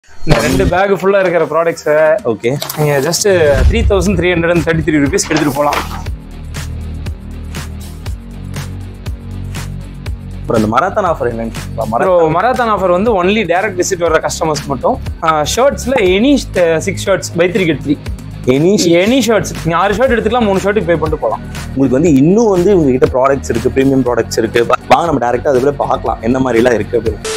இந்த ரெண்டு பேக் ஃபுல்லா இருக்கிற ப்ராடக்ட்ஸை ஓகே நீங்க just three thousand three hundred and thirty three rupees எடுத்துட்டு போகலாம் அப்புறம் இந்த மராத்தான் ஆஃபர் என்னன்னு கேட்கலாம். மரா- அப்புறம் மராத்தான் ஆஃபர் வந்து ஒன்லி டைரக்ட் விசிட் வர கஸ்டமர்ஸ் மட்டும் ஷர்ட்ஸ்ல any six shirts buy three get three any any shirts நீங்க ஆறு ஷர்ட் எடுத்துக்கலாம் மூணு ஷர்ட்டுக்கு பே பண்ணிட்டு போகலாம் உங்களுக்கு வந்து இன்னும் வந்து உங்ககிட்ட ப்ராடக்ட்ஸ் இருக்கு ப்ரீமியம் ப்ராடக்ட்ஸ் இருக்கு வா- வாங்க நம்ம டேரக்டா அதுக்குள்ள பார்க்கலாம் என்ன மாதிரி எல்லாம் இருக்கு அப்படின்னு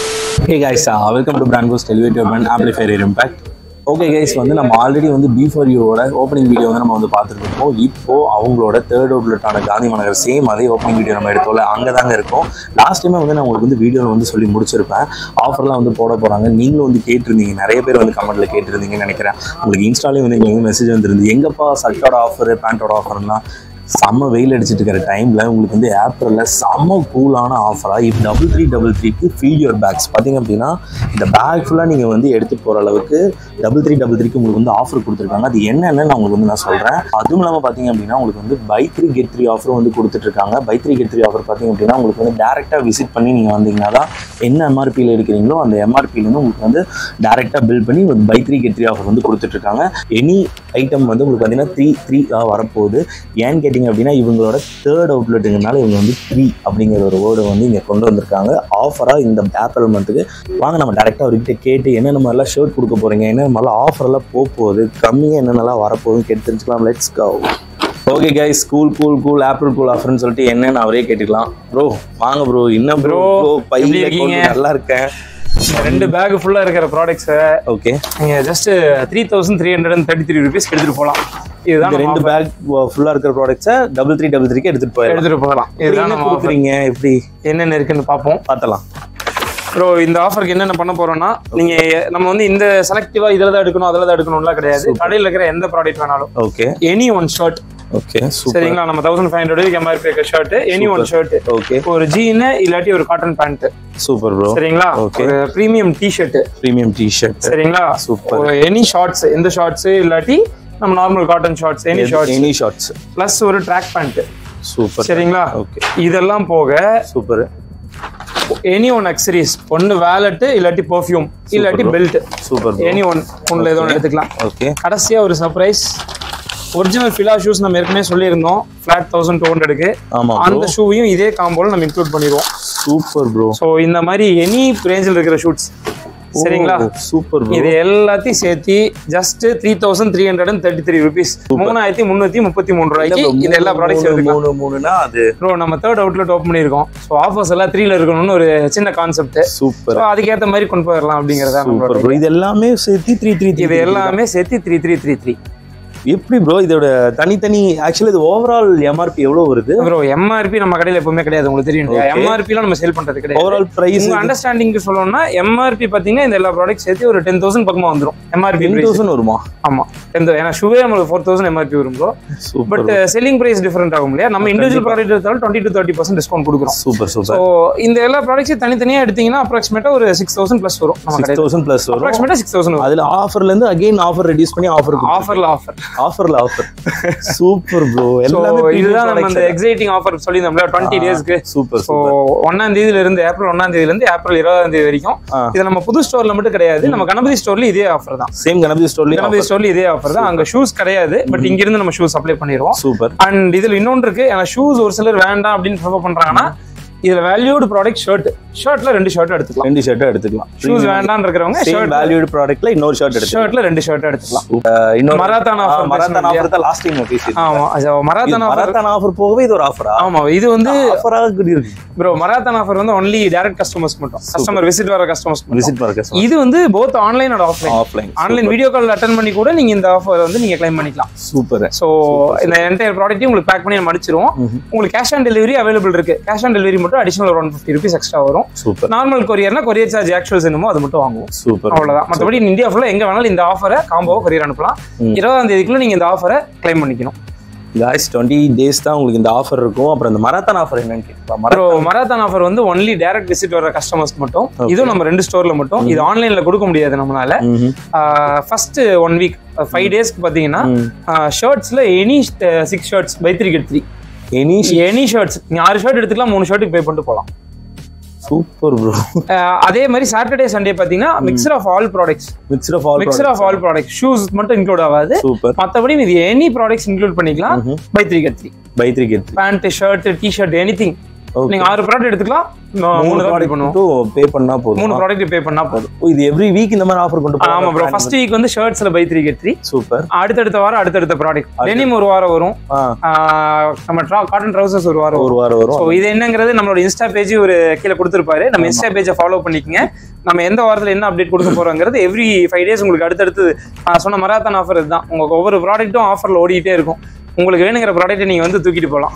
hey guys welcome to brand goes derivative brand amplifier impact okay guys வந்து நம்ம ஆல்ரெடி வந்து பி ஃபார் யூவோட ஓப்பனிங் வீடியோ வந்து நம்ம வந்து பார்த்துட்டு இருக்கோம் இப்போ அவங்களோட தேர்ட் அவுட்லெட்டான காந்தி நகர் சேம் அதே ஓப்பனிங் வீடியோ நம்ம எடுத்தோம்ல அங்கே தாங்க இருக்கோம் லாஸ்ட் டைமே வந்து நான் உங்களுக்கு வந்து வீடியோவில் வந்து சொல்லி முடிச்சிருப்பேன் ஆஃபர்லாம் வந்து போட போகிறாங்க நீங்களும் வந்து கேட்டிருந்தீங்க நிறைய பேர் வந்து கமெண்ட்ல கேட்டிருந்தீங்கன்னு நினைக்கிறேன் உங்களுக்கு இன்ஸ்டாலே வந்து எங்களுக்கு மெசேஜ் வந்துருந்து எங்கப்பா சர்ட்டோட ஆஃபர் பேண்ட்டோட ஆஃபர்னா செம்ம வெயில் அடிச்சிட்டு இருக்கிற டைம்ல உங்களுக்கு வந்து ஏப்ரல்ல செம்ம கூலான ஆஃபரா இப்போ டபுள் த்ரீ டபுள் த்ரீக்கு ஃபீல் யுவர் பேக்ஸ் பார்த்தீங்க அப்படின்னா இந்த பேக் ஃபுல்லாக நீங்கள் வந்து எடுத்துட்டு போகிற அளவுக்கு டபுள் த்ரீ டபுள் த்ரீக்கு உங்களுக்கு வந்து ஆஃபர் கொடுத்துருக்காங்க அது என்னென்னு நான் உங்களுக்கு வந்து நான் சொல்கிறேன் அதுவும் இல்லாமல் பார்த்தீங்க அப்படின்னா உங்களுக்கு வந்து பை த்ரீ கெட் த்ரீ ஆஃபரும் வந்து கொடுத்துட்ருக்காங்க buy three get three offer பார்த்தீங்க அப்படின்னா உங்களுக்கு வந்து டேரெக்டாக விசிட் பண்ணி நீங்கள் வந்தீங்கன்னா தான் என்ன எம்ஆர்பியில் எடுக்கிறீங்களோ அந்த எம்ஆர்பியிலேருந்து உங்களுக்கு வந்து டேரெக்டாக பில் பண்ணி உங்களுக்கு buy three get three offer வந்து கொடுத்துட்ருக்காங்க எனி ஐட்டம் வந்து உங்களுக்கு பார்த்தீங்கன்னா த்ரீ த்ரீ வரப்போகுது ஏன்னு கேட்டிங்க அப்படின்னா இவங்களோட தேர்ட் அவுட்லெட்டுங்கனால இவங்க வந்து த்ரீ அப்படிங்கிற ஒரு வேர்டை வந்து இங்கே கொண்டு வந்திருக்காங்க ஆஃபராக இந்த ஏப்ரல் மந்த்துக்கு வாங்க நம்ம டேரெக்டாக அவர்கிட்ட கேட்டு என்னென்ன மாதிரிலாம் ஷர்ட் கொடுக்க போகிறீங்க என்னென்ன மாதிரிலாம் ஆஃபர்லாம் போக போகுது கம்மியாக என்னென்னலாம் வரப்போகுதுன்னு கேட்டு தெரிஞ்சுக்கலாம் let's go okay guys school cool cool apple cool ஆஃபர்னு சொல்லிட்டு என்னன்னு அவரே கேட்டுக்கலாம் ப்ரோ வாங்க ப்ரோ என்ன ப்ரோ Bro, பையில எப்படி இருக்கீங்க? கொண்டு நல்லா இருக்கேன் இந்த ரெண்டு பேக் ஃபுல்லா இருக்கிற ப்ராடக்ட்ஸை ஓகே நீங்க just three thousand three hundred and thirty three rupees எடுத்துட்டு போகலாம் இதுதான் இந்த நம்ம ரெண்டு offer. பேக் ஃபுல்லாக இருக்கிற ப்ராடக்ட்ஸை டபுள் த்ரீ டபுள் த்ரீக்கு எடுத்துகிட்டு போயிடலாம் எடுத்துட்டு போகலாம் இதுதான் இதுதான் என்ன நம்ம offer. கொடுக்குறீங்க எப்படி என்னென்ன இருக்குன்னு பார்ப்போம் பார்த்தலாம் ப்ரோ இந்த ஆஃபருக்கு என்னென்ன பண்ண போறோம்னா நீங்க நம்ம வந்து இந்த செலக்டிவா இதுல தான் எடுக்கணும் அதுல தான் எடுக்கணும்லாம் கிடையாது கடையில் இருக்கிற எந்த ப்ராடக்ட் வேணாலும் okay any one shirt okay super சரிங்களா நம்ம தௌசண்ட் ஃபைவ் ஹண்ட்ரட் எம்ஆர்பி இருக்க shirt any one shirt okay ஒரு ஜீன் இல்லாட்டி ஒரு காட்டன் பேண்ட் சூப்பர் ப்ரோ சரிங்களா Okay. ஒரு premium T shirt premium T shirt சரிங்களா Super. ஒரு எனி ஷார்ட்ஸ் எந்த ஷார்ட்ஸ் இல்லாட்டி நம்ம normal cotton shorts any shorts any shorts plus ஒரு ட்ராக் பேண்ட் சூப்பர் சரிங்களா ஓகே இதெல்லாம் போக சூப்பர் எனி ஒன் அக்சரிஸ் ஒன்னு வேலட் இல்லாட்டி பெர்ஃப்யூம் இல்லாட்டி bro. Belt super any one ஒன்ல ஏதோ ஒன்று எடுத்துக்கலாம் ஓகே கடைசியா ஒரு சர்ப்ரைஸ் ஒரிஜினல் ஃபிலா ஷூஸ் நம்ம ஏற்கனவே சொல்லியிருந்தோம் ஃபிளாட் தௌசண்ட் டூ ஹண்ட்ரடுக்கு ஆமா அந்த ஷூவையும் இதே காம்போல நம்ம இன்க்ளூட் பண்ணிடுவோம் சூப்பர் ப்ரோ ஸோ இந்த மாதிரி எனி ரேஞ்சில் இருக்கிற ஷூட்ஸ் சரிங்களா சூப்பர் ப்ரோ இது எல்லாத்தையும் சேர்த்து just three thousand three hundred and thirty three rupees மூணாயிரத்தி முந்நூற்றி முப்பத்தி மூணு ரூபாய்க்கு இது எல்லா ப்ராடக்ட்ஸ் எடுத்துக்கலாம் மூணு மூணுனா அது ப்ரோ நம்ம தேர்ட் அவுட்லெட் ஓப்பன் பண்ணியிருக்கோம் ஸோ ஆஃபர்ஸ் எல்லாம் த்ரீல இருக்கணும்னு ஒரு சின்ன கான்செப்ட் சூப்பர் ஸோ அதுக்கேற்ற மாதிரி கொண்டு போயிடலாம் அப்படிங்கிறதா நம்மளோட சூப்பர் ப்ரோ இது எல்லாமே சேர்த்து த்ரீ த்ரீ இது எல்லாமே சேர்த்து த்ரீ த்ரீ த்ரீ த்ரீ எப்படி ப்ரோ இதோட தனித்தனி ஆக்சுவலி இது ஓவரால் எம்ஆர்பி எவ்வளவு வருது ப்ரோ எம்ஆர்பி நம்ம கடையில் எப்பவுமே கிடையாது உங்களுக்கு தெரியும் இல்லையா எம்ஆர்பிலாம் நம்ம சேல் பண்றது கிடையாது ஓவரால் பிரைஸ் உங்க அண்டர்ஸ்டாண்டிங் சொல்லணும்னா எம்ஆர்பி பாத்தீங்கன்னா இந்த எல்லா ப்ராடக்ட் சேர்த்து ஒரு டென் தௌசண்ட் பக்கமா வந்துரும் எம்ஆர்பி டென் தௌசண்ட் வருமா ஆமா டென் ஏன்னா ஷூவே நம்மளுக்கு ஃபோர் தௌசண்ட் எம்ஆர்பி வரும் bro super but selling price different ஆகும் இல்லையா நம்ம இண்டிவிஜுவல் ப்ராடக்ட் எடுத்தாலும் twenty to thirty percent discount கொடுக்குறோம் சூப்பர் ஸோ சூப்பர் இந்த எல்லா ப்ராடக்ட்ஸையும் தனித்தனியா எடுத்தீங்கன்னா அப்ராக்சிமேட்டா ஒரு சிக்ஸ் தௌசண்ட் ப்ளஸ் வரும் நம்ம சிக்ஸ் கடையில் தௌசண்ட் பிளஸ் வரும் அப்ராக்சிமேட்டா சிக்ஸ் தௌசண்ட் வரும் அதுல ஆஃபர்ல இருந்து அகைன் ஆஃபர் ரெடியூஸ் பண்ணி ஆஃபர் ஆஃபர்ல ஆஃபர் ஆஃபர்ல ஆஃபர் சூப்பர் ப்ரோ ஸோ எல்லாமே இதுதான் நம்ம அந்த எக்ஸைட்டிங் ஆஃபர் சொல்லியிருந்தோம்ல டுவெண்ட்டி டேஸ்க்கு சூப்பர் ஸோ ஒன்னாம் தேதியில இருந்து ஏப்ரல் ஒன்னாம் தேதியில இருந்து ஏப்ரல் இருபதாம் தேதி வரைக்கும் ஆ. இது நம்ம புது ஸ்டோர்ல மட்டும் கிடையாது நம்ம கணபதி ஸ்டோர்ல இதே ஆஃபர் தான் சேம் கணபதி ஸ்டோர்லயும் கணபதி ஸ்டோர்ல இதே ஆஃபர் தான் அங்க ஷூஸ் கிடையாது பட் இங்க இருந்து நம்ம ஷூஸ் அப்ளை பண்ணிடுவோம் சூப்பர் அண்ட் இதுல இன்னொன்று இருக்கு ஏன்னா ஷூஸ் ஒரு சிலர் வேண்டாம் அப்படின்னு ப்ரிஃபர் பண்றாங்கன்னா இதுல வேல்யூடு ப்ராடக்ட் ஷர்ட் ஷர்ட்ல ரெண்டு ஷர்ட் எடுத்துக்கலாம் ரெண்டு ஷர்ட்டை எடுத்துக்கலாம் ஷூஸ் வேண்டாம்னு இருக்கிறவங்க சேம் ஷர்ட் வேல்யூடு ப்ராடக்ட்ல இன்னொரு ஷர்ட் எடுத்துக்கலாம் ஷர்ட்ல ரெண்டு ஷர்ட் எடுத்துக்கலாம் அஹ் இன்னொரு மராத்தான் ஆஃபர் மராத்தான் ஆஃபர் தான் லாஸ்ட் டைம் பேசியிருக்கோம் ஆமா அது மராத்தான் ஆஃபர் மராத்தான் ஆஃபர் போகவே இது ஒரு ஆஃபரா ஆமா இது வந்து ஆஃபராக இருக்கு ப்ரோ மராத்தான் ஆஃபர் வந்து ஒன்லி டைரக்ட் கஸ்டமர்ஸ் மட்டும் கஸ்டமர் விசிட் வர கஸ்டமர்ஸ் மட்டும் விசிட் மார்க்கெட் இது வந்து both online and offline offline online video call attend பண்ணி கூட நீங்க இந்த ஆஃபர் வந்து நீங்க கிளைம் பண்ணிக்கலாம் சூப்பர் ஸோ இந்த என்டையர் ப்ராடக்ட்டையும் உங்களுக்கு பேக் பண்ணி நம்ம அடிச்சிருவோம் உங்களுக்கு கேஷ் ஆன் டெலிவரி அவைலபிள் இருக்கு கேஷ் ஆன் டெலிவரி மட்டும் additional one fifty rupees extra வரும் சூப்பர் நார்மல் கொரியர்னா கொரியர் சார்ஜ் ஆக்சுவல்ஸ் என்னமோ அது மட்டும் வாங்குவோம் சூப்பர் அவ்வளவுதான் மற்றபடி இந்தியா ஃபுல்லா எங்க வேணாலும் இந்த ஆஃபரை காம்போவை கொரியர் அனுப்பலாம் இருபதாம் தேதிக்குள்ள நீங்க இந்த ஆஃபரை கிளைம் பண்ணிக்கணும் காய்ஸ் டுவெண்ட்டி டேஸ் தான் உங்களுக்கு இந்த ஆஃபர் இருக்கும் அப்புறம் இந்த மராத்தான் ஆஃபர் என்னன்னு கேட்கலாம் மர அப்புறம் மராத்தான் ஆஃபர் வந்து ஒன்லி டைரக்ட் விசிட் வர கஸ்டமர்ஸ்க்கு மட்டும் இதுவும் நம்ம ரெண்டு ஸ்டோர்ல மட்டும் இது ஆன்லைன்ல கொடுக்க முடியாது நம்மளால ஃபர்ஸ்ட் ஒன் வீக் ஃபைவ் டேஸ்க்கு பாத்தீங்கன்னா ஷர்ட்ஸ்ல any six shirts buy three get three any any shirts நீங்க ஆறு ஷர்ட் எடுத்துக்கலாம் மூணு ஷர்ட்டுக்கு பே பண்ணிட்டு போகலாம் சூப்பர் ப்ரோ அஹ் அதே மாதிரி சாட்டர்டே சண்டே பாத்தீங்கன்னா mixture of all products mixture of all mixture of all product shoes மட்டும் இன்க்ளூட் ஆகாது சூப்பர் மற்றபடி இது எனி ப்ராடக்ட்ஸ் இன்க்ளூட் பண்ணிக்கலாம் buy three cut three buy three get pant shirt T shirt anything Okay. நீங்க ஆறு product எடுத்துக்கலாம் நான் மூணு மூணு தான் pay ப்ராடக்ட் பண்ணுவோம் மட்டும் பே பண்ணா போதும் மூணு ப்ராடக்ட் பே பண்ணா போதும் ஓ, இது எவ்ரி வீக் இந்த மாதிரி ஆஃபர் கொண்டு ஆமா ப்ரோ ஃபர்ஸ்ட் வீக் வந்து ஷர்ட்ஸ்ல buy three get three super அடுத்தடுத்த வாரம் அடுத்தடுத்த ப்ராடக்ட் டெனிம் ஒரு வாரம் வரும் ஆ ஆஹ் நம்ம காட்டன் ட்ரௌசர்ஸ் ஒரு வாரம் ஒரு வாரம் வரும் ஸோ இது என்னங்கிறது நம்மளோட இன்ஸ்டா பேஜ் ஒரு கீழே கொடுத்துருப்பாரு நம்ம இன்ஸ்டா பேஜை ஃபாலோ பண்ணிக்கங்க நம்ம எந்த வாரத்தில் என்ன அப்டேட் கொடுக்க போறோங்கிறது எவ்ரி ஃபைவ் டேஸ் உங்களுக்கு அடுத்தடுத்து நான் சொன்ன மராத்தான் ஆஃபர் இதுதான் உங்களுக்கு ஒவ்வொரு ப்ராடக்ட்டும் ஆஃபரில் ஓடிக்கிட்டே இருக்கும் உங்களுக்கு வேணுங்கிற ப்ராடக்ட்டை நீங்கள் வந்து தூக்கிட்டு போகலாம்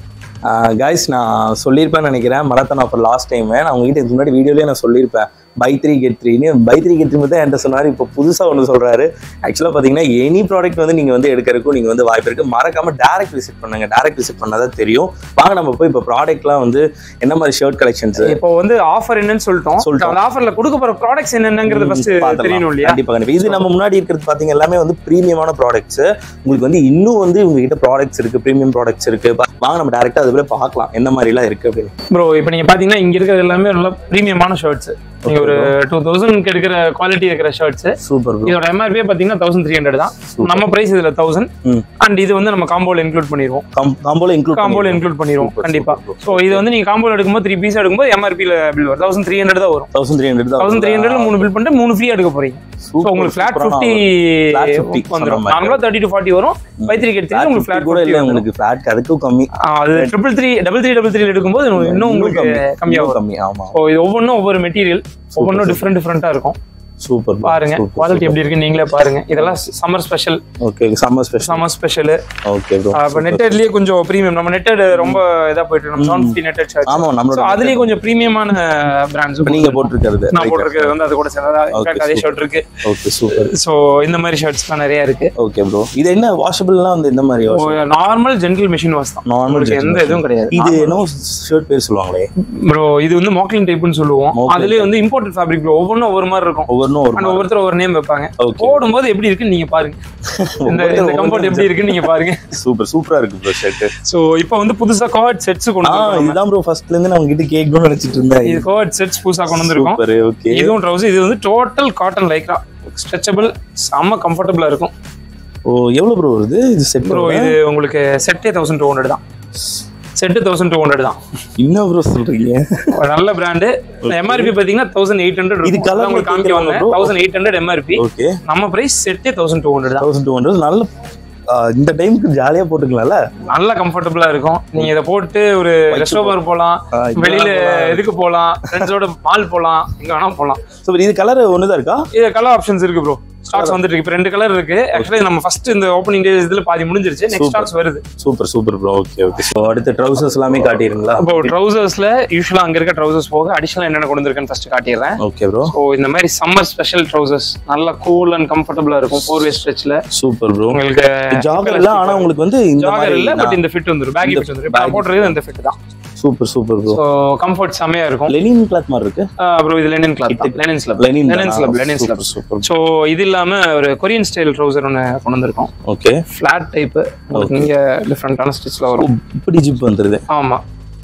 கைஸ் நான் சொல்லியிருப்பேன்னு நினைக்கிறேன் மராத்தான் ஆஃபர் லாஸ்ட் டைம் நான் உங்ககிட்ட இதுக்கு முன்னாடி வீடியோலேயே நான் சொல்லியிருப்பேன் பை த்ரீ கெட் த்ரீன்னு பை த்ரீ கெட் த்ரீ மட்டும் என்கிட்ட சொன்னார் இப்போ புதுசாக ஒன்று சொல்கிறாரு ஆக்சுவலாக பார்த்தீங்கன்னா எனி ப்ராடக்ட் வந்து நீங்கள் வந்து எடுக்கிறதுக்கும் நீங்கள் வந்து வாய்ப்பு இருக்குது மறக்காம டேரக்ட் விசிட் பண்ணுங்க டேரக்ட் விசிட் பண்ணால் தான் தெரியும் வாங்க நம்ம போய் இப்போ ப்ராடக்ட்லாம் வந்து என்ன மாதிரி ஷர்ட் கலெக்ஷன்ஸ் இப்போ வந்து ஆஃபர் என்னன்னு சொல்லிட்டோம் சொல்லிட்டோம். அந்த ஆஃபர்ல கொடுக்க போற ப்ராடக்ட்ஸ் என்னங்கிறது ஃபர்ஸ்ட் தெரியணும் இல்லையா கண்டிப்பா கண்டிப்பா இது நம்ம முன்னாடி இருக்கிறது பாத்தீங்க எல்லாமே வந்து பிரீமியமான ப்ராடக்ட்ஸ் உங்களுக்கு வந்து இன்னும் வந்து உங்க கிட்ட ப்ராடக்ட்ஸ் இருக்கு பிரீமியம் ப்ராடக்ட்ஸ் இருக்கு பா- வாங்க நம்ம டேரக்டா அதுல பார்க்கலாம் என்ன மாதிரி எல்லாம் இருக்கு அப்படின்னு ப்ரோ இப்போ நீங்க பாத்தீங்கன்னா இங்க இருக்கிறது எல்லாமே நல்ல ப்ரீமியமான ஷர்ட்ஸ் நீங்க ஒரு டூ தௌசண்ட்க்கு எடுக்கிற குவாலிட்டி இருக்கிற ஷர்ட்ஸ் சூப்பர் ப்ரோ இதோட எம்ஆர்பி பாத்தீங்கன்னா தௌசண்ட் த்ரீ ஹண்ட்ரட் தான் நம்ம பிரைஸ் இதுல தௌசண்ட் ம். அண்ட் இது வந்து நம்ம காம்போல இன்க்ளூட் பண்ணிடுவோம் காம்போல இன்க்ளூட் காம்போல இன்க்ளூட் பண்ணிடுவோம் Super, கண்டிப்பா super, bro. ஸோ இது வந்து நீங்க காம்போல எடுக்கும்போது த்ரீ பீஸ் எடுக்கும்போது எம்ஆர்பியில் பில் வரும் தௌசண்ட் த்ரீ ஹண்ட்ரட் தான் வரும் thousand three hundred thousand three ஹண்ட்ரட்ல மூணு பில் பண்ணிட்டு மூணு ஃப்ரீ எடுக்க போறீங்க ஸோ உங்களுக்கு ஃபிளாட் ஃபிஃப்டி Flat 50 வந்துடும் சொன்ன மாதிரி. நார்மலா தேர்ட்டி டு ஃபார்ட்டி வரும் பை த்ரீ எடுத்து உங்களுக்கு ஃபிளாட் கூட இல்ல உங்களுக்கு ஃபிளாட் அதுக்கும் கம்மி அது triple three double three double three எடுக்கும்போது இன்னும் உங்களுக்கு கம்மியா இன்னும் வரும் கம்மி ஆமா ஸோ இது ஒவ்வொன்றும் ஒவ்வொரு மெட்டீரியல் ஒவ்வொன்றும் டிஃப்ரெண்ட் டிஃப்ரெண்டா இருக்கும் சூப்பர் பாருங்க குவாலிட்டி எப்படி இருக்கு நீங்களே பாருங்க இதெல்லாம் summer special okay summer special summer special okay bro இப்போ நெட்டட்லயே கொஞ்சம் ப்ரீமியம் நம்ம நெட்டட் ரொம்ப இதா போயிட்டு நம்ம செவன் ஃபிஃப்டி நெட்டட் ஷர்ட் ஆமா ஸோ நம்மளோட அதுலயே கொஞ்சம் ப்ரீமியமான பிராண்ட்ஸ் இப்ப நீங்க போட்டிருக்கிறது நான் போட்டிருக்கிறது வந்து அது கூட சேர்ந்ததா Okay, இன்ஃபேக்ட் அதே super. ஷர்ட் இருக்கு ஓகே சூப்பர் ஸோ இந்த மாதிரி ஷர்ட்ஸ்லாம் நிறைய இருக்கு ஓகே ப்ரோ இது என்ன வாஷபிள்லாம் வந்து இந்த மாதிரி wash- normal gentle machine wash தான் Normal உங்களுக்கு எந்த gentle இதுவும் கிடையாது இது என்ன ஷர்ட் பேர் சொல்லுவாங்களே ப்ரோ இது வந்து மாக்லின் டைப்னு சொல்லுவோம் Mocklin அதுலயே வந்து இம்போர்ட்டட் ஃபேப்ரிக் ப்ரோ ஒவ்வொன்றும் ஒவ்வொரு மாதிரி இருக்கும் ஒவ்வொன்றும் ஒரு அண்ட் ஒவ்வொருத்தர் ஒவ்வொரு நேம் வைப்பாங்க ஓகே போடும்போது எப்படி இருக்குன்னு நீங்க பாருங்க இந்த இந்த கம்ஃபர்ட் எப்படி இருக்குன்னு நீங்க பாருங்க சூப்பர் சூப்பரா இருக்கு ப்ரோ ஷர்ட் சோ இப்போ வந்து புதுசா கோவர்ட் செட்ஸ் கொண்டு ஆ வந்திருக்கோம் இதுதான் ப்ரோ ஃபர்ஸ்ட்ல இருந்து நான் உங்ககிட்ட கேட்கணும்னு நினைச்சிட்டு இருந்தேன் இது கோவர்ட் செட்ஸ் புதுசா கொண்டு வந்திருக்கோம் சூப்பர் ஓகே இதுவும் ட்ரவுசர் இது வந்து டோட்டல் காட்டன் லைக்ரா ஸ்ட்ரெச்சபிள் செம்ம கம்ஃபர்டபுளா இருக்கும் ஓ எவ்வளவு ப்ரோ வருது இது செட் ப்ரோ இது உங்களுக்கு செட்டே தௌசண்ட் டூ ஹண்ட்ரட் தான் செட்டு தௌசண்ட் டூ ஹண்ட்ரட் தான் என்ன ப்ரோ சொல்றீங்க ஒரு நல்ல பிராண்டு எம்ஆர்பி பாத்தீங்கன்னா தௌசண்ட் எயிட் ஹண்ட்ரட் இது colour உங்களுக்கு காமிக்க கேக்குறாங்க வந்தேன் bro. Thousand eight hundred MRP okay நம்ம பிரைஸ் செட்டே தௌசண்ட் டூ ஹண்ட்ரட் தான் தௌசண்ட் டூ ஹண்ட்ரட் நல்ல ஆ, இந்த டைமுக்கு ஜாலியா போட்டுக்கலாம்ல நல்ல கம்ஃபர்டபுளா இருக்கும் நீங்க இதை போட்டு ஒரு ரெஸ்டோபர் போலாம் ஆ, இதெல்லாம் வெளியில போலாம். எதுக்கு போலாம் ஃப்ரெண்ட்ஸோட மால் போலாம் எங்க வேணா போலாம் ஸோ இது கலர் ஒண்ணுதான் இருக்கா இது கலர் ஆப்ஷன்ஸ் இருக்கு ப்ரோ ஸ்டாக்ஸ் வந்துட்டு இருக்கு இப்போ ரெண்டு கலர் இருக்கு ஆக்சுவலி நம்ம ஃபர்ஸ்ட் இந்த ஓப்பனிங் டே இதுல பாதி முடிஞ்சிருச்சு நெக்ஸ்ட் Super. ஸ்டாக்ஸ் வருது super super bro okay okay so அடுத்த ட்ரௌசர்ஸ் எல்லாமே காட்டிடுங்களா இப்போ ட்ரௌசர்ஸ்ல யூஸ்வலா அங்க இருக்க ட்ரௌசர்ஸ் போக அடிஷனல் என்னென்ன கொண்டு வந்திருக்குன்னு ஃபர்ஸ்ட் காட்டிடுறேன் ஓகே ப்ரோ ஸோ இந்த மாதிரி சம்மர் ஸ்பெஷல் ட்ரௌசர்ஸ் நல்லா கூல் அண்ட் கம்ஃபர்டபுளா இருக்கும் ஃபோர் வே ஸ்ட்ரெச்ல சூப்பர் ப்ரோ உங்களுக்கு ஜாகர் இல்ல ஆனா உங்களுக்கு வந்து இந்த ஜாகர் இல்ல பட் மாதிரி இந்த ஃபிட் வந்துரும் பேகி இந்த ஃபிட் வந்துரும் இப்போ நான் போட்டுறது இந்த ஃபிட் தான் super super bro so comfort செமையா இருக்கும் லெனின் கிளாத் மாதிரி இருக்கு அப்புறம் இது linen cloth linen slub linen linen slub linen slub super so இது இல்லாம ஒரு கொரியன் ஸ்டைல் ட்ரௌசர் ஒன்று கொண்டு வந்திருக்கோம் ஓகே ஃபிளாட் டைப் உங்களுக்கு இங்க டிஃப்ரெண்டான ஸ்டிச்ல வரும் இப்படி ஜிப் வந்துருது ஆமா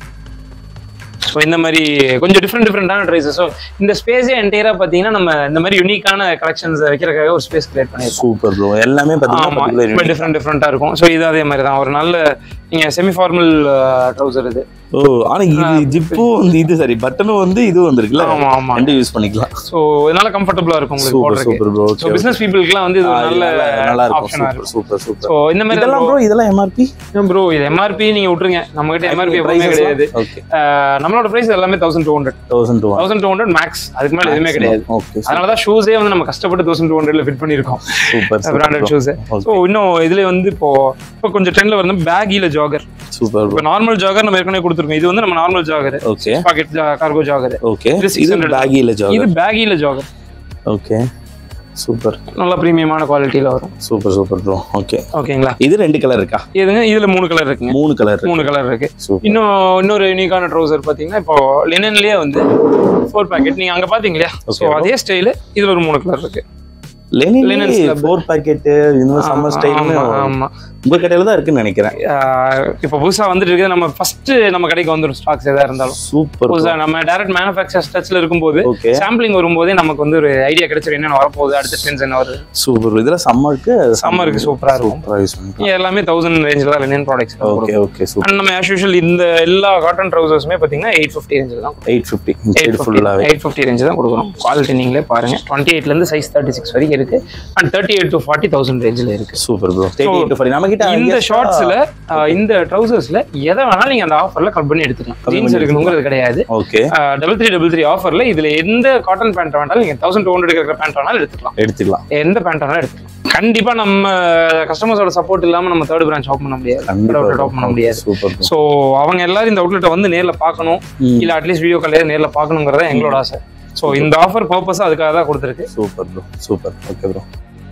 ஸோ இந்த மாதிரி கொஞ்சம் டிஃப்ரெண்ட் டிஃப்ரெண்டான ட்ரைஸஸ் ஸோ இந்த ஸ்பேஸே என்டையரா பார்த்தீங்கன்னா நம்ம இந்த மாதிரி யூனிக்கான கலெக்ஷன்ஸ் வைக்கிறதுக்காக ஒரு ஸ்பேஸ் கிரியேட் பண்ணியிருக்கோம் சூப்பர் ப்ரோ எல்லாமே ஆமா பாத்தீங்கன்னா ரொம்ப டிஃப்ரெண்ட் டிஃப்ரெண்டா இருக்கும் ஸோ இது அதே மாதிரி தான் ஒரு நல்ல நீங்க செமி ஃபார்மல் ட்ரௌசர் இது ஓ ஆனா இது ஜிப்பும் வந்து இது சரி பட்டனும் வந்து இது வந்திருக்குல்ல ஆமா ஆமா ரெண்டு யூஸ் பண்ணிக்கலாம் ஸோ இதனால கம்ஃபர்டபுளா இருக்கும் உங்களுக்கு சூப்பர் போடுறதுக்கு சூப்பர் ப்ரோ ஸோ பிசினஸ் பீப்புளுக்குலாம் வந்து இது ஒரு நல்ல நல்லா இருக்கும் ஆப்ஷனா சூப்பர் இருக்கும் சூப்பர் சூப்பர் ஸோ இந்த மாதிரி இதெல்லாம் ப்ரோ இதெல்லாம் எம்ஆர்பி ப்ரோ இது எம்ஆர்பி நீங்க விட்டுருங்க நம்ம கிட்ட எம்ஆர்பி எப்பவுமே கிடையாது ஓகே அஹ் நம்மளோட பிரைஸ் எல்லாமே thousand two hundred thousand two thousand two hundred max அதுக்கு மேல எதுவுமே கிடையாது ஓகே அதனால தான் ஷூஸே வந்து நம்ம கஷ்டப்பட்டு தௌசண்ட் டூ ஹண்ட்ரட்ல ஃபிட் பண்ணியிருக்கோம் சூப்பர் பிராண்டட் ஷூஸ் ஸோ இன்னும் இதுல வந்து இப்போ இப்போ கொஞ்சம் ட்ரெண்ட்ல வந்து பேகில ஜாகர் சூப்பர் இப்போ நார்மல் ஜாகர் நம்ம ஏற்கனவே கொடுத்துருக்கோம் இது வந்து நம்ம normal jogger okay pocket cargo jogger okay இது இது 600. பேகி இல்ல ஜாக் இது பேகில ஜாகர் ஓகே சூப்பர் நல்ல ப்ரீமியமான குவாலிட்டியில வரும் சூப்பர் சூப்பர் ப்ரோ ஓகே ஓகேங்களா இது ரெண்டு கலர் இருக்கா இதுங்க இதுல மூணு கலர் இருக்குங்க மூணு கலர் இருக்கு மூணு கலர் இருக்கு சூப்பர் இன்னும் இன்னொரு யூனிக்கான ட்ரௌசர் பாத்தீங்கன்னா இப்போ லினன்லயே வந்து ஃபோர் பேக்கெட் நீங்க அங்க பாத்தீங்க இல்லையா ஸோ அதே ஸ்டைலு இதுல ஒரு மூணு கலர் இருக்கு linen Linen slab. Four pocket இந்த மாதிரி சம்மர் ஸ்டைல்னு ஆமா ஆமா உங்க கடையில தான் இருக்குன்னு நினைக்கிறேன் ஆஹ் இப்போ புதுசா வந்துட்டு இருக்குது நம்ம ஃபர்ஸ்ட் நம்ம கடைக்கு வந்துடும் ஸ்டாக்ஸ் எதா இருந்தாலும் சூப்பர் புதுசா நம்ம டைரக்ட் மேனுஃபேக்சர் டச்ல இருக்கும்போது ஓகே சாம்பிளிங் வரும்போதே நமக்கு வந்து ஒரு ஐடியா கிடைச்சிரும் என்னென்ன வரப்போகுது அடுத்த ட்ரெண்ட்ஸ் என்ன வருது சூப்பர் இதுல சம்மருக்கு சம்மருக்கு சூப்பரா இருக்கும் சூப்பரா யூஸ் பண்ணிக்கலாம் இது எல்லாமே தௌசண்ட் ரேஞ்சில் தான் linen products okay okay super and நம்ம ஆஸ் யூஷுவல் இந்த எல்லா காட்டன் ட்ரௌசர்ஸுமே பார்த்தீங்கன்னா எயிட் ஃபிஃப்டி ரேஞ்சில் தான் எயிட் ஃபிஃப்டி சைடு ஃபுல்லாவே எயிட் ஃபிஃப்டி ரேஞ்ச் தான் கொடுக்குறோம் குவாலிட்டி நீங்களே பாருங்க டுவெண்ட்டி எயிட்லேருந்து சைஸ் தேர்ட்டி சிக்ஸ் வரைக்கும் இருக்கு and thirty eight to forty thousand ரேஞ்சில் இருக்கு super bro thirty eight forty நம்ம கிட்ட இந்த ஷார்ட்ஸ்ல இந்த ட்ரௌசர்ஸ்ல எதை வேணாலும் நீங்க அந்த ஆஃபர்ல கட் பண்ணி எடுத்துக்கலாம் ஜீன்ஸ் எடுக்கணுங்கிறது கிடையாது okay double three double three ஆஃபர்ல இதுல எந்த காட்டன் பேண்ட் வேணாலும் நீங்க தௌசண்ட் டூ ஹண்ட்ரட் இருக்கிற பேண்ட் வேணாலும் எடுத்துக்கலாம் எடுத்துக்கலாம் எந்த பேண்ட் வேணாலும் எடுத்துக்கலாம் கண்டிப்பா நம்ம கஸ்டமர்ஸோட சப்போர்ட் இல்லாம நம்ம தேர்ட் பிரான்ச் ஓப்பன் பண்ண முடியாது அவுட்லெட் ஓப்பன் பண்ண முடியாது சூப்பர் ஸோ அவங்க எல்லாரும் இந்த அவுட்லெட்டை வந்து நேர்ல பார்க்கணும் இல்ல அட்லீஸ்ட் வீடியோ காலையே நேர்ல பார்க்கணுங்கிறத எங்களோட ஆசை ஸோ இந்த ஆஃபர் பர்பஸ் அதுக்காக தான் கொடுத்துருக்கு super bro super okay bro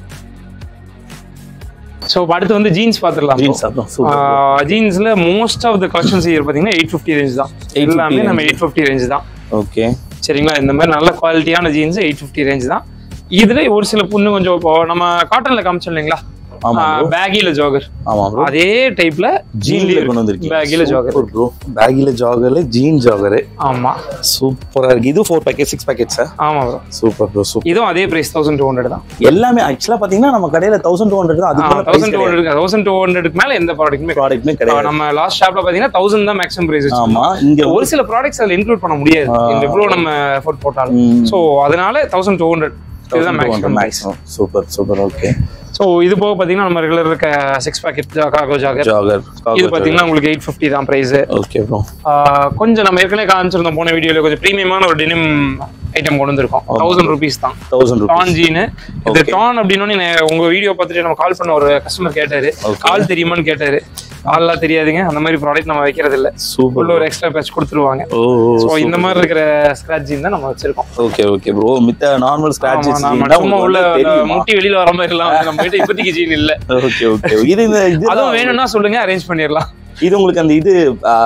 so அடுத்து வந்து ஜீன்ஸ் பார்த்துடலாம் ஜீன்ஸ் அப்புறம் சூப்பர் ஜீன்ஸ்ல மோஸ்ட் ஆஃப் த கலெக்ஷன்ஸ் பார்த்தீங்கன்னா எயிட் ஃபிஃப்டி ரேஞ்ச் தான் 850 எல்லாமே நம்ம எயிட் ஃபிஃப்டி ரேஞ்ச் தான் ஓகே சரிங்களா இந்த மாதிரி நல்ல குவாலிட்டியான ஜீன்ஸ் எயிட் ஃபிஃப்டி ரேஞ்ச் தான் இதுல ஒரு சில பொண்ணு கொஞ்சம் இப்போ நம்ம காட்டன்ல காமிச்சோம் இல்லைங்களா ஆமா bro. பேகில ஜோகர் ஆமா ப்ரோ அதே டைப்ல ஜீன்ல கொண்டு வந்திருக்கீங்க பேகில ஜோகர் சூப்பர் ப்ரோ பேக்கில ஜாகர்ல ஜீன் ஜாகர் ஆமா சூப்பரா இருக்கு இது four packet six packet sir ஆமா bro. சூப்பர் ப்ரோ சூப்பர் இதுவும் அதே பிரைஸ் தௌசண்ட் டூ ஹண்ட்ரட் தான் எல்லாமே ஆக்சுவலா பாத்தீங்கன்னா நம்ம கடையில தௌசண்ட் டூ ஹண்ட்ரட் தான் அதுக்கு thousand two hundred thousand two ஹண்ட்ரட்க்கு மேல எந்த ப்ராடக்ட்டுமே ப்ராடக்ட்மே கிடையாது நம்ம லாஸ்ட் ஷாப்ல பாத்தீங்கன்னா தௌசண்ட் தான் மேக்ஸிமம் பிரைஸ் ஆமா இங்க ஒரு சில ப்ராடக்ட்ஸ் அதுல இன்க்ளூட் பண்ண முடியாது இந்த எவ்வளவு நம்ம எஃபோர்ட் போட்டாலும் ஸோ அதனால தௌசண்ட் டூ ஹண்ட்ரட் இதுதான் maximum maximum super super okay so இது போக பாத்தீங்கன்னா நம்ம ரெகுலர் இருக்க சிக்ஸ் பேக்கெட் காகோ ஜாகர் ஜாகர் இது பாத்தீங்கன்னா உங்களுக்கு எயிட் ஃபிஃப்டி தான் பிரைஸ் ஓகே ப்ரோ கொஞ்சம் நம்ம ஏற்கனவே காமிச்சிருந்தோம் போன வீடியோல கொஞ்சம் ப்ரீமியமான ஒரு டெனிம் ஐட்டம் கொண்டு வந்திருக்கோம் தௌசண்ட் ருபீஸ் தான் தௌசண்ட் ருபீஸ் டான் ஜீனு இது டான் அப்படின்னு உங்க வீடியோ பார்த்துட்டு நம்ம கால் பண்ண ஒரு கஸ்டமர் கேட்டாரு Okay. கால் தெரியுமான்னு கேட்டாரு ஆள்லாம் தெரியாதுங்க அந்த மாதிரி ப்ராடக்ட் நம்ம வைக்கிறது இல்ல சூப்பர் உள்ள ஒரு எக்ஸ்ட்ரா பேட்ச் கொடுத்துருவாங்க ஓ ஸோ இந்த மாதிரி இருக்கிற ஸ்கிராச் ஜீன் தான் நம்ம வச்சிருக்கோம் ஓகே ஓகே ப்ரோ மித்த நார்மல் ஆமா, ஸ்கிராச்சஸ் நாம சும்மா உள்ள அந்த முட்டி வெளியில வர மாதிரி எல்லாம் வந்து நம்ம கிட்ட இப்போதைக்கு ஜீன் இல்ல ஓகே ஓகே இது இந்த இது அதுவும் வேணும்னா சொல்லுங்க அரேஞ்ச் பண்ணிடலாம் இது உங்களுக்கு அந்த இது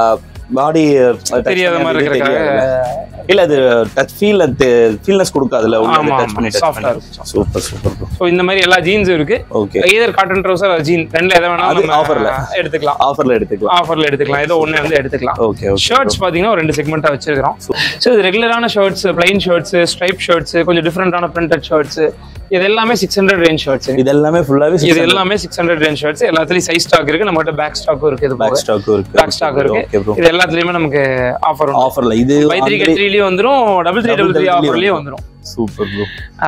பாடி தெரியாத மாதிரி இருக்கிறக்காக இல்ல அது டச் ஃபீல் அது ஃபீல்னஸ் கொடுக்காதுல உள்ள ஆமா, டச் பண்ணி ஆமா, டச் soft ஆ பண்ணி இருக்கும். சூப்பர் சூப்பர் ப்ரோ ஸோ இந்த மாதிரி எல்லா ஜீன்ஸும் இருக்கு okay either cotton trouser jean ரெண்டுல எதை அது வேணாலும் நம்ம offer ல. எடுத்துக்கலாம் ஆஃபர்ல எடுத்துக்கலாம் ஆஃபர்ல எடுத்துக்கலாம் ஏதோ ஒண்ணு வந்து எடுத்துக்கலாம் ஓகே ஓகே ஷர்ட்ஸ் பாத்தீங்கன்னா ஒரு ரெண்டு செக்மெண்டா வச்சிருக்கிறோம் ஸோ இது ரெகுலரான shirts plain shirts stripe shirts கொஞ்சம் டிஃப்ரெண்டான பிரிண்டட் ஷர்ட்ஸ் இது எல்லாமே சிக்ஸ் ஹண்ட்ரட் ரேஞ்ச் ஷர்ட்ஸ் இது எல்லாமே ஃபுல்லாவே இது எல்லாமே சிக்ஸ் ஹண்ட்ரட் ரேஞ்ச் ஷர்ட்ஸ் எல்லாத்துலயும் சைஸ் ஸ்டாக் இருக்கு நம்ம கிட்ட பேக் ஸ்டாக்கும் இருக்கு இது பேக் போக ஸ்டாக்கும் இருக்கு பேக் ஸ்டாக் இருக்கு ஓகே ப்ரோ இது எல்லாத்துலயுமே நமக்கு ஆஃபர் வரும் ஆஃபர்ல இது பை த்ரீ கே த்ரீலயும் வந்துரும் டபுள் த்ரீ டபுள் த்ரீ ஆஃபர்லயும் வந்துரும் சூப்பர் ப்ரோ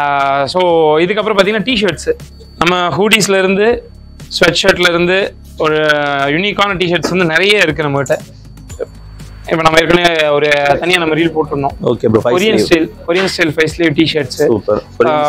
ஸோ இதுக்கப்புறம் பார்த்தீங்கன்னா டிஷர்ட்ஸ் நம்ம ஹூடிஸ்ல இருந்து ஸ்வெட் ஷர்ட்ல இருந்து ஒரு யூனிக்கான டிஷர்ட்ஸ் வந்து நிறைய இருக்கு நம்மகிட்ட இப்போ நம்ம ஏற்கனவே ஒரு தனியா நம்ம ரீல் போட்டிருந்தோம் okay bro five Korean style Korean style five sleeve T shirts super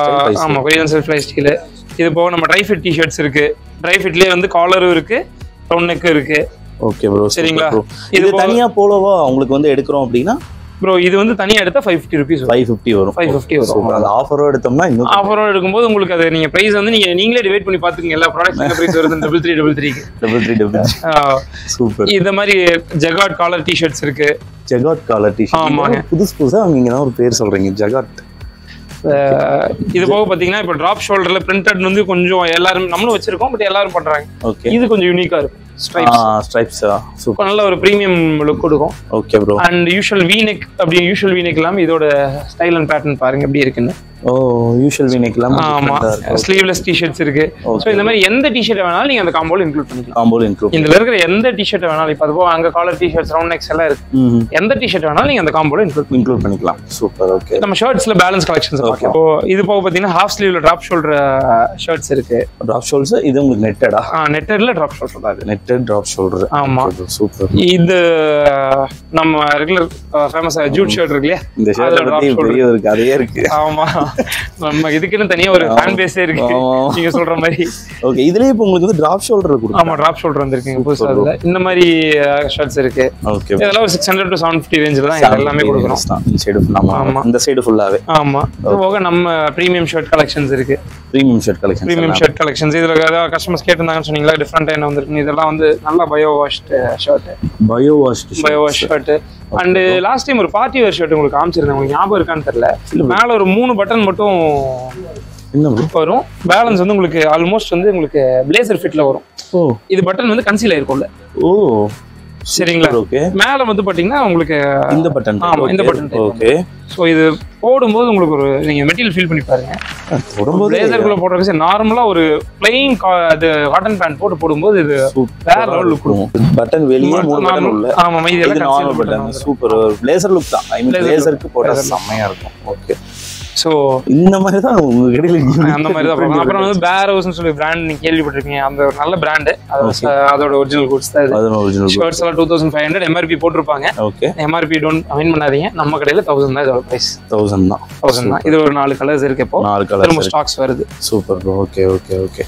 ஆமா கொரியன் ஸ்டைல் ஃபைவ் ஸ்டைல் இது போக நம்ம ட்ரை ஃபிட் டிஷர்ட்ஸ் இருக்கு ட்ரை ஃபிட்லயே வந்து காலரும் இருக்கு ரவுண்ட் நெக்கும் இருக்கு ஓகே ப்ரோ சரிங்களா? ப்ரோ இது இது போக- தனியா போலவா உங்களுக்கு வந்து எடுக்கிறோம் அப்படின்னா ப்ரோ இது வந்து தனியா எடுத்தா five fifty rupees five fifty வரும் ஃபைவ் ஃபிஃப்டி வரும் சூப்பர் அந்த ஆஃபரோட எடுத்தோம்னா இன்னும் ஆஃபரோட எடுக்கும்போது உங்களுக்கு அது நீங்க பிரைஸ் வந்து நீங்க நீங்களே டிவைட் பண்ணி பாத்துக்கங்க எல்லா ப்ராடக்ட்ஸ் என்ன பிரைஸ் வருது டபுள் த்ரீ டபுள் த்ரீக்கு டபுள் த்ரீ டபுள் சூப்பர் இந்த மாதிரி ஜெகாட் காலர் டிஷர்ட்ஸ் இருக்கு ஜெகாட் காலர் டிஷர்ட் ஆமாங்க. புதுசு புதுசா நீங்க தான் ஒரு பேர் சொல்றீங்க ஜெகாட் அஹ் இது போக பாத்தீங்கன்னா இப்போ டிராப் ஷோல்டர்ல பிரிண்டட் வந்து கொஞ்சம் எல்லாரும் நம்மளும் வச்சிருக்கோம் பட் எல்லாரும் பண்றாங்க ஓகே இது கொஞ்சம் யூனிக்கா இருக்கும் ஸ்ட்ரைப்ஸ் ஸ்ட்ரைப்ஸா சூப்பர் நல்ல ஒரு ப்ரீமியம் லுக் கொடுக்கும் okay bro and usual V neck அப்படி யூஷுவல் வீனெக் இல்லாம இதோட ஸ்டைல் அண்ட் பேட்டர்ன் பாருங்க எப்படி இருக்குன்னு ஓ யூஷுவல் வீனெக்லாம் ஆமா ஸ்லீவ்லெஸ் டிஷர்ட்ஸ் இருக்கு ஸோ இந்த மாதிரி எந்த டிஷர்ட் வேணாலும் நீங்க அந்த காம்போல இன்க்ளூட் பண்ணிக்கலாம் காம்போல இன்க்ளூட் இதுல இருக்கிற எந்த டிஷர்ட் வேணாலும் இப்போ அதுபோக அங்க காலர் டிஷர்ட்ஸ் ரவுண்ட் நெக்ஸ் எல்லாம் இருக்கு எந்த டிஷர்ட் வேணாலும் நீங்க அந்த காம்போல இன்க்ளூட் இன்க்ளூட் பண்ணிக்கலாம் சூப்பர் ஓகே நம்ம ஷர்ட்ஸ்ல பேலன்ஸ் கலெக்ஷன்ஸ் பார்க்கலாம் இப்போ இது போக பாத்தீங்கன்னா ஹாஃப் ஸ்லீவ்ல டிராப் ஷோல்டர் ஷர்ட்ஸ் இருக்கு டிராப் ஷோல்டர்ஸ் இது உங்களுக்கு நெட்டடா நெட்டர்ல டிராப் ஷோல்டர் தான் இது நெட்டட் டிராப் ஷோல்டர் ஆமா சூப்பர் இது நம்ம ரெகுலர் ஃபேமஸ் ஜூட் ஷர்ட் இருக்கு இல்லையா இந்த ஷர்ட் அதுல drop பத்தி shoulder. பெரிய ஒரு கதையே இருக்கு ஆமா நம்ம இதுக்குன்னு தனியா ஒரு ஃபேன் பேஸே இருக்கு ஆமா. நீங்க சொல்ற மாதிரி ஓகே இதுலயே இப்போ உங்களுக்கு வந்து டிராப் ஷோல்டர் கொடுக்கும் ஆமா டிராப் ஷோல்டர் வந்திருக்குங்க புதுசா அதுல இந்த மாதிரி ஷர்ட்ஸ் இருக்கு ஓகே இதெல்லாம் ஒரு six hundred to seven fifty ரேஞ்சில் தான் இது எல்லாமே கொடுக்குறோம் இந்த சைடு ஆமா. ஆமா இந்த சைடு ஃபுல்லாவே ஆமா இது போக நம்ம ப்ரீமியம் ஷர்ட் கலெக்ஷன்ஸ் இருக்கு premium shirt collection premium shirt collections இதுல ஏதாவது கஸ்டமர்ஸ் கேட்டிருந்தாங்கன்னு சொன்னீங்களா டிஃப்ரெண்ட் என்ன வந்திருக்கு இதெல்லாம் வந்து நல்லா bio washed shirt bio wash bio wash shirt and last time ஒரு பார்ட்டி வேர் ஷர்ட் உங்களுக்கு காமிச்சிருந்தேன் உங்களுக்கு ஞாபகம் இருக்கான்னு தெரியல மேல ஒரு மூணு பட்டன் மட்டும் என்ன ப்ரோ வரும் பேலன்ஸ் வந்து உங்களுக்கு ஆல்மோஸ்ட் வந்து உங்களுக்கு பிளேசர் ஃபிட்ல வரும் ஓ இது பட்டன் வந்து கன்சீல் ஆயிருக்கும்ல ஓ சரிங்களா ஓகே மேல வந்து பாத்தீங்கன்னா உங்களுக்கு இந்த பட்டன் ஆமா, இந்த button type. ஓகே ஸோ இது போடும்போது உங்களுக்கு ஒரு நீங்க மெட்டீரியல் ஃபீல் பண்ணி பாருங்க உடம்போது பிளேசருக்குள்ள போடுறதுக்கு நார்மலா ஒரு பிளெயின் அது காட்டன் பேண்ட் போட்டு போடும்போது இது வேற level look கொடுக்கும் பட்டன் வெளியே மூணு பட்டன் உள்ள ஆமா இது இது எல்லாம் normal button super blazer look தான் ஐ மீன் Blazer look. பிளேசருக்கு போட்டா செம்மையா இருக்கும் ஓகே ஸோ இந்த மாதிரி தான் உங்க கடையில அந்த மாதிரி தான் பார்க்கணும் அப்புறம் வந்து பேர் ஹவுஸ்னு சொல்லி பிராண்ட் நீங்க கேள்விப்பட்டிருக்கீங்க அந்த ஒரு நல்ல பிராண்டு அதோட ஒரிஜினல் குட்ஸ் தான் இது அது ஒரிஜினல் ஷர்ட்ஸ் எல்லாம் two thousand five hundred MRP போட்டிருப்பாங்க ஓகே எம்ஆர்பி டோன்ட் அமைன் பண்ணாதீங்க நம்ம கடையில தௌசண்ட் தான் இதோட பிரைஸ் தௌசண்ட் தான் தௌசண்ட் தான் இது ஒரு நாலு கலர்ஸ் இருக்கு இப்போ நாலு திரும்ப கலர் ஸ்டாக்ஸ் வருது super bro okay okay okay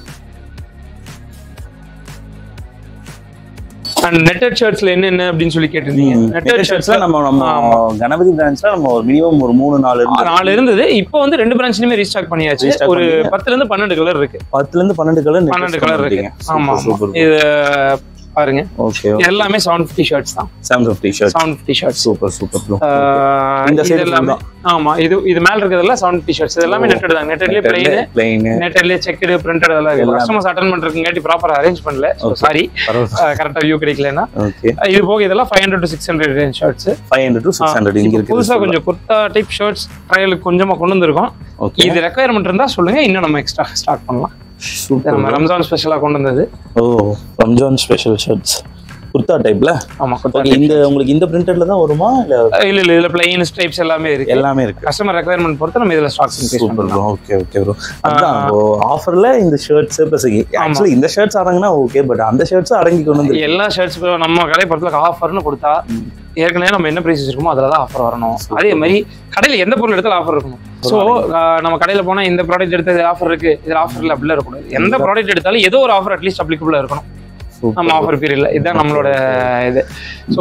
and netted ஷர்ட்ஸ்ல என்னென்ன அப்படின்னு சொல்லி கேட்டிருந்தீங்க நெட்டட் ஷர்ட்ஸ்ல ஷர்ட்ஸ்ல நம்ம நம்ம கணபதி பிரான்ச்ல நம்ம ஒரு மினிமம் ஒரு மூணு நாலு இருந்து நாலு இருந்தது இப்போ வந்து ரெண்டு பிரான்ச்லயுமே ரீஸ்டாக் பண்ணியாச்சு Restock ஒரு பண்ணீங்க. பத்துல இருந்து பன்னெண்டு கலர் இருக்கு பத்துல இருந்து பன்னெண்டு கலர் பன்னெண்டு கலர் இருக்கு ஆமா ஆமா. சூப்பர் இது பாருங்க ஓகே இது எல்லாமே செவன் ஃபிஃப்டி ஷர்ட்ஸ் தான் seven fifty shirt seven fifty shirts super super bro இந்த இது side full எல்லாமே ஆமா இது இது மேல இருக்கிறதெல்லாம் செவன் ஃபிஃப்டி ஷர்ட்ஸ் இது எல்லாமே நெட்டட் தான் நெட்டட்லயே பிளைன் பிளைன் நெட்டட்லயே செக்குடு பிரிண்டட் அதெல்லாம் இருக்கு கஸ்டமர்ஸ் அட்டன் பண்றதுங்காட்டி ப்ராப்பரா அரேஞ்ச் பண்ணல சாரி பரவாயில்ல கரெக்டா வியூ கிடைக்கலன்னா ஓகே இது போக இதெல்லாம் five hundred to six hundred range shirts five hundred to six hundred இங்க இருக்கு புதுசா கொஞ்சம் குர்த்தா டைப் ஷர்ட்ஸ் ட்ரையலுக்கு கொஞ்சமா கொண்டு வந்திருக்கோம் ஓகே இது ரெக்குயர்மெண்ட் இருந்தா சொல்லுங்க இன்னும் நம்ம எக்ஸ்ட்ரா ஸ்டார்ட் பண்ணலாம் இது சூப்பர் நம்ம ரம்ஜான் ஸ்பெஷலா கொண்டு வந்தது ஓ ரம்ஜான் ஸ்பெஷல் ஷர்ட்ஸ் குர்தா டைப்ல ஆமா குர்த்தா ஓகே இந்த உங்களுக்கு இந்த பிரிண்டட்ல தான் வருமா இல்ல இல்ல இல்ல இதுல பிளைன் ஸ்ட்ரைப்ஸ் எல்லாமே இருக்கு எல்லாமே இருக்கு கஸ்டமர் ரெக்குயர்மெண்ட் பொறுத்து நம்ம இதுல ஸ்டாக்ஸ் இன்க்ரீஸ் சூப்பர் பண்ணலாம் ப்ரோ ஓகே ஓகே ப்ரோ அதான் ஆஃபர்ல இந்த ஷர்ட்ஸ் ப்ளஸ் ஆக்சுவலி இந்த ஷர்ட்ஸ் அடங்குனா ஓகே பட் அந்த ஷர்ட்ஸ் அடங்கி கொண்டு வந்து எல்லா ஷர்ட்ஸ் நம்ம கடை பொறுத்தல ஆஃபர்னு கொடுத்தா ஏற்கனவே நம்ம என்ன பிரைஸ் வச்சிருக்கோமோ அதுல தான் ஆஃபர் வரணும் அதே மாதிரி கடையில எந்த பொருள் எடுத்தாலும் ஆஃபர் இருக்கணும் ஸோ நம்ம கடையில போனா இந்த ப்ராடக்ட் எடுத்தது ஆஃபர் இருக்கு இதுல ஆஃபர் இல்ல அப்படிலாம் இருக்கக்கூடாது எந்த ப்ராடக்ட் எடுத்தாலும் ஏதோ ஒரு ஆஃபர் அட்லீஸ்ட் அப்ளிகபிளா இருக்கணும் நம்ம ஆஃபர் பீரியட்ல இதுதான் நம்மளோட இது ஸோ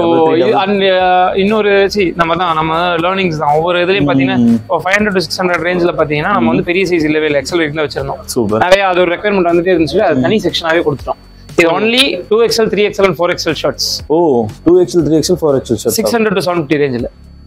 இன்னொரு சி நம்ம தான் நம்ம லேர்னிங்ஸ் தான் ஒவ்வொரு இதுலயும் பாத்தீங்கன்னா five hundred to six hundred ரேஞ்சில் பார்த்தீங்கன்னா நம்ம வந்து பெரிய சைஸ் இல்லவே இல்லை எக்ஸல் வரைக்கும் தான் வச்சிருந்தோம் சூப்பர் நிறைய அது ஒரு ரெக்குயர்மெண்ட் வந்துட்டே இருந்துச்சு அது தனி செக்ஷனாவே கொடுத்துட்டோம் இது only two XL three XL and four XL shirts ஓ two XL three XL four XL shirt six hundred to seven fifty ரேஞ்சில்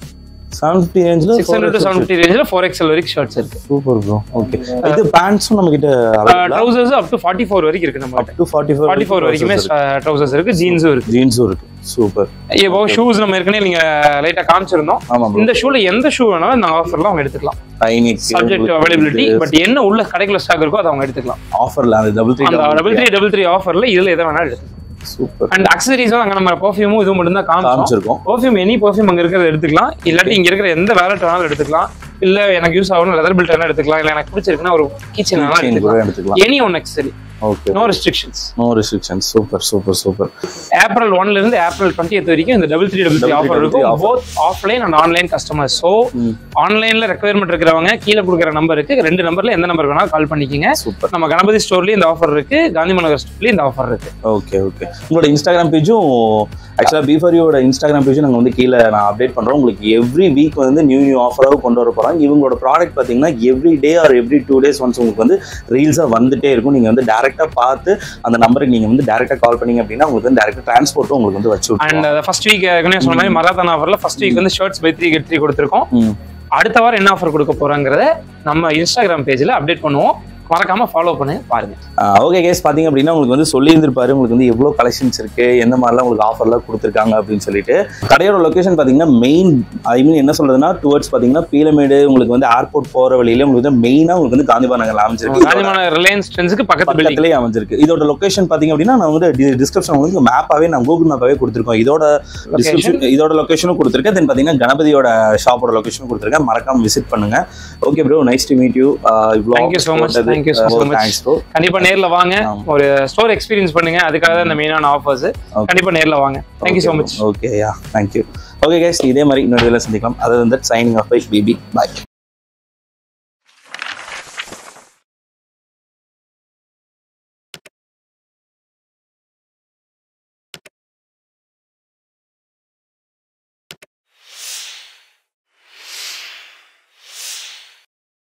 செவன் ஃபிஃப்டி ரேஞ்சில் six hundred to seven fifty ரேஞ்சில் ஃபோர் எக்ஸ்எல் வரைக்கும் ஷர்ட்ஸ் இருக்கு super bro okay இது பேண்ட்ஸும் நம்ம கிட்ட trousers up to forty four வரைக்கும் இருக்கு நம்ம to forty four forty four வரைக்குமே ட்ரௌசர்ஸ் இருக்கு ஜீன்ஸும் இருக்கு ஜீன்ஸும் இருக்கு சூப்பர் இப்போ ஷூஸ் நம்ம ஏற்கனவே நீங்க லைட்டா காமிச்சிருந்தோம் ஆமா ப்ரோ இந்த ஷூல எந்த ஷூ வேணாலும் இந்த ஆஃபர்ல அவங்க எடுத்துக்கலாம் டைனிக் சப்ஜெக்ட் அவைலபிலிட்டி பட் என்ன உள்ள கடைக்குள்ள ஸ்டாக் இருக்கோ அதை அவங்க எடுத்துக்கலாம் ஆஃபர்ல அந்த டபுள் த்ரீ அந்த டபுள் த்ரீ டபுள் த்ரீ ஆஃபர்ல இதுல எதை வேணாலும் எடுத்துக்கலாம் சூப்பர் அண்ட் அக்சசரிஸும் அங்க நம்ம பர்ஃபியூமும் இதுவும் மட்டும் தான் காமிச்சோம் காமிச்சிருக்கோம் பர்ஃபியூம் எனி பர்ஃபியூம் அங்க இருக்கிறத எடுத்துக்கலாம் இல்லாட்டி இங்க இருக்கிற எந்த வேலட் வேணாலும் எடுத்துக்கலாம் இல்ல எனக்கு யூஸ் ஆகணும் லெதர் பெல்ட் வேணா எடுத்துக்கலாம் இல்ல எனக்கு பிடிச்சிருக்குன்னா ஒரு கிச்சன் வேணாலும் செயின் எடுத்துக்கலாம் கூட எடுத்துக்கலாம் any one accessory okay no restrictions no restrictions super super super April ஒன்ல இருந்து ஏப்ரல் டுவெண்ட்டி வரைக்கும் இந்த double three double three offer இருக்கும் both offline and online customer so ஆன்லைன்ல ரெக்குயர்மெண்ட் இருக்கிறவங்க கீழே கொடுக்குற நம்பருக்கு ரெண்டு நம்பர்ல எந்த நம்பர் வேணாலும் கால் பண்ணிக்கிங்க சூப்பர் நம்ம கணபதி ஸ்டோர்லயும் இந்த ஆஃபர் இருக்கு காந்தி நகர் ஸ்டோர்லயும் இந்த ஆஃபர் இருக்கு ஓகே ஓகே உங்களோட இன்ஸ்டாகிராம் பேஜும் ஆக்சுவலாக பீஃபரியோட இன்ஸ்டாகிராம் பேஜும் நாங்கள் வந்து கீழே நான் அப்டேட் பண்ணுறோம் உங்களுக்கு எவ்ரி வீக் வந்து நியூ நியூ ஆஃபராக கொண்டு வர போகிறாங்க இவங்களோட ப்ராடக்ட் பார்த்தீங்கன்னா every day or every two days once உங்களுக்கு வந்து ரீல்ஸாக வந்துட்டே இருக்கும் நீங்கள் வந்து டேரெக்டாக பார்த்து அந்த நம்பருக்கு நீங்கள் வந்து டேரெக்டாக கால் பண்ணீங்க அப்படின்னா உங்களுக்கு வந்து டேரெக்டாக டிரான்ஸ்போர்ட்டும் உங்களுக்கு வந்து வச்சு விட்டுருவாங்க. அண்ட் ஃபர்ஸ்ட் வீக் ஏற்கனவே சொன்ன மாதிரி மராத்தான் ஆஃபர்ல ஃபர்ஸ்ட் வீக் வந்து shirts buy three get three கொடுத்துருக்கோம் ம் அடுத்த வாரம் என்ன ஆஃபர் கொடுக்க போறாங்கிறத நம்ம இன்ஸ்டாகிராம் பேஜ்ல அப்டேட் பண்ணுவோம் மறக்காம ஃபாலோ பண்ணுங்க பாருங்க ஓகே கேஸ் பார்த்தீங்க அப்படின்னா உங்களுக்கு வந்து சொல்லியிருந்திருப்பாரு உங்களுக்கு வந்து எவ்வளோ கலெக்ஷன்ஸ் இருக்கு எந்த மாதிரிலாம் உங்களுக்கு ஆஃபர்லாம் கொடுத்துருக்காங்க அப்படின்னு சொல்லிட்டு கடையோட லொகேஷன் பார்த்தீங்கன்னா மெயின் ஐ மீன் என்ன சொல்றதுன்னா டுவர்ட்ஸ் பார்த்தீங்கன்னா பீலமேடு உங்களுக்கு வந்து ஏர்போர்ட் போகிற வழியில உங்களுக்கு வந்து மெயினாக உங்களுக்கு வந்து காந்திபா நகர் அமைஞ்சிருக்கு காந்திமான ரிலையன்ஸ் ட்ரெண்ட்ஸ்க்கு பக்கத்து பில்டிங் பக்கத்துலேயே அமைஞ்சிருக்கு இதோட லொகேஷன் பார்த்தீங்க அப்படின்னா நான் வந்து டிஸ்கிரிப்ஷன் உங்களுக்கு மேப்பாவே நான் கூகுள் மேப்பாவே கொடுத்துருக்கோம் இதோட டிஸ்கிரிப்ஷன் இதோட லொகேஷனும் கொடுத்துருக்கேன் தென் பார்த்தீங்கன்னா கணபதியோட ஷாப்போட லொகேஷனும் கொடுத்துருக்கேன் மறக்காம விசிட் பண்ணுங்க okay bro nice to meet you இவ்வளோ Thank you so much. Thank you so much. Thanks bro கண்டிப்பா நேர்ல வாங்க ஆமா. ஒரு ஸ்டோர் எக்ஸ்பீரியன்ஸ் பண்ணுங்க அதுக்காக தான் இந்த மெயினான ஆஃபர்ஸ் கண்டிப்பா நேர்ல வாங்க thank you so much okay ya thank you okay guys இதே மாதிரி இன்னொரு இதில் சந்திக்கலாம் அது வந்து சைனிங் ஆஃப் பை பிபி பாய்